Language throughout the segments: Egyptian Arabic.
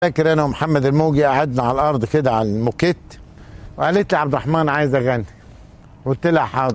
فاكر انا ومحمد الموجي قعدنا على الارض كده على الموكيت وقالت لي عبد الرحمن عايز اغني قلت لها حاضر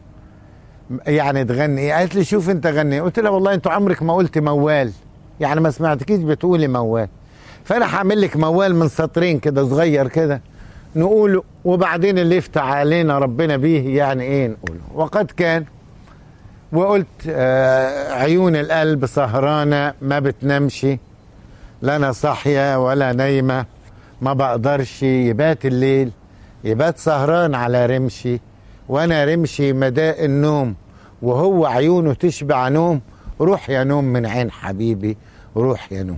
يعني تغني ايه قالت لي شوف انت غني قلت لها والله انت عمرك ما قلت موال يعني ما سمعتكيش بتقولي موال فانا هعمل لك موال من سطرين كده صغير كده نقوله وبعدين اللي يفتح علينا ربنا بيه يعني ايه نقوله وقد كان وقلت آه عيون القلب سهرانه ما بتنامش لا انا صاحيه ولا نايمه ما بقدرش يبات الليل يبات سهران على رمشي وانا رمشي مداء النوم وهو عيونه تشبع نوم روح يا نوم من عين حبيبي روح يا نوم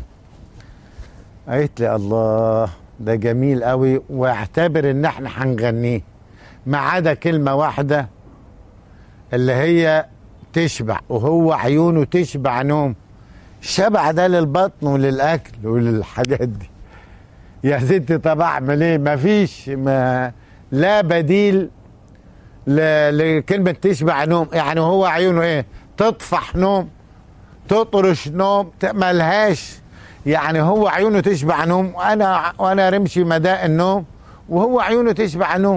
قالت لي الله ده جميل قوي واعتبر ان احنا هنغنيه ما عدا كلمه واحده اللي هي تشبع وهو عيونه تشبع نوم الشبع ده للبطن وللاكل وللحاجات دي يا ستي طب اعمل ايه مفيش ما لا بديل ل- لكلمه تشبع نوم يعني هو عيونه ايه تطفح نوم تطرش نوم ت- ملهاش يعني هو عيونه تشبع نوم وانا وانا رمشي مداء النوم وهو عيونه تشبع نوم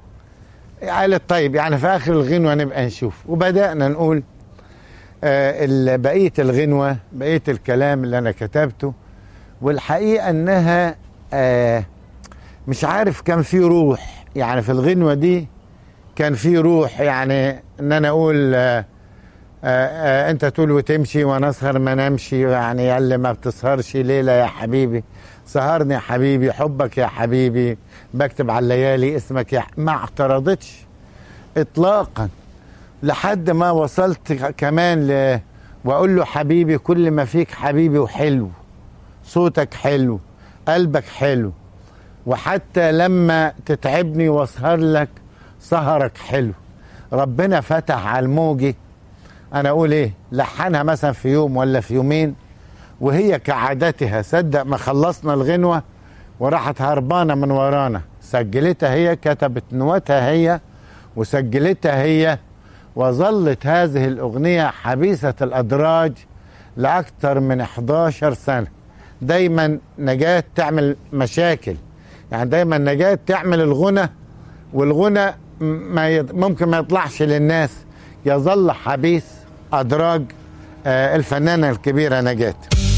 قالت طيب يعني في اخر الغنوه نبقى نشوف وبدانا نقول آه، ال- بقيه الغنوه بقيه الكلام اللي انا كتبته والحقيقه انها آه، مش عارف كان في روح يعني في الغنوه دي كان في روح يعني ان انا اقول آه، آه، آه، انت تقول وتمشي وانا اسهر ما نمشي يعني يا اللي ما بتسهرش ليله يا حبيبي سهرني يا حبيبي حبك يا حبيبي بكتب على الليالي اسمك يا ح- ما اعترضتش اطلاقا لحد ما وصلت كمان ل واقول له حبيبي كل ما فيك حبيبي وحلو صوتك حلو قلبك حلو وحتى لما تتعبني واسهر لك سهرك حلو ربنا فتح على الموجي انا اقول ايه لحنها مثلا في يوم ولا في يومين وهي كعادتها صدق ما خلصنا الغنوه وراحت هربانه من ورانا سجلتها هي كتبت نوتها هي وسجلتها هي وظلت هذه الاغنيه حبيسه الادراج لاكثر من 11 سنه دايما نجاة تعمل مشاكل يعني دايما نجاة تعمل الغنى والغنى م- ما يط- ممكن ما يطلعش للناس يظل حبيس ادراج آه، الفنانه الكبيره نجاة